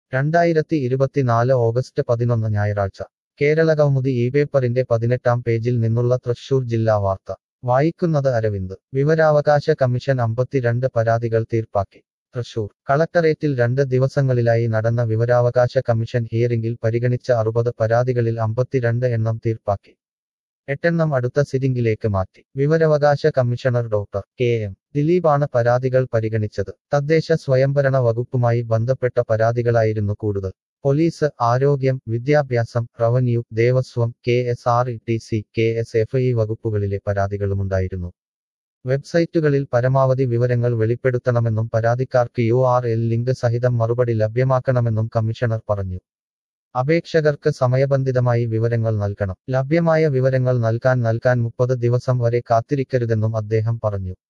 രണ്ടായിരത്തി ഇരുപത്തിനാല് ഓഗസ്റ്റ് പതിനൊന്ന് ഞായറാഴ്ച കേരളകൗമുദി ഈ പേപ്പറിന്റെ പതിനെട്ടാം പേജിൽ നിന്നുള്ള തൃശൂർ ജില്ലാ വാർത്ത വായിക്കുന്നത് അരവിന്ദ് വിവരാവകാശ കമ്മീഷൻ അമ്പത്തിരണ്ട് പരാതികൾ തീർപ്പാക്കി തൃശൂർ കളക്ടറേറ്റിൽ രണ്ട് ദിവസങ്ങളിലായി നടന്ന വിവരാവകാശ കമ്മീഷൻ ഹിയറിംഗിൽ പരിഗണിച്ച അറുപത് പരാതികളിൽ അമ്പത്തിരണ്ട് എണ്ണം തീർപ്പാക്കി എട്ടെണ്ണം അടുത്ത സിറ്റിംഗിലേക്ക് മാറ്റി വിവരാവകാശ കമ്മീഷണർ ഡോക്ടർ കെ എം ദിലീപാണ് പരാതികൾ പരിഗണിച്ചത് തദ്ദേശ സ്വയംഭരണ വകുപ്പുമായി ബന്ധപ്പെട്ട പരാതികളായിരുന്നു കൂടുതൽ പോലീസ് ആരോഗ്യം വിദ്യാഭ്യാസം റവന്യൂ ദേവസ്വം K S R T C K S F E ഇ വകുപ്പുകളിലെ പരാതികളുമുണ്ടായിരുന്നു വെബ്സൈറ്റുകളിൽ പരമാവധി വിവരങ്ങൾ വെളിപ്പെടുത്തണമെന്നും പരാതിക്കാർക്ക് യു ആർ എൽ ലിങ്ക് സഹിതം മറുപടി ലഭ്യമാക്കണമെന്നും കമ്മീഷണർ പറഞ്ഞു അപേക്ഷകർക്ക് സമയബന്ധിതമായി വിവരങ്ങൾ നൽകണം ലഭ്യമായ വിവരങ്ങൾ നൽകാൻ നൽകാൻ മുപ്പത് ദിവസം വരെ കാത്തിരിക്കരുതെന്നും അദ്ദേഹം പറഞ്ഞു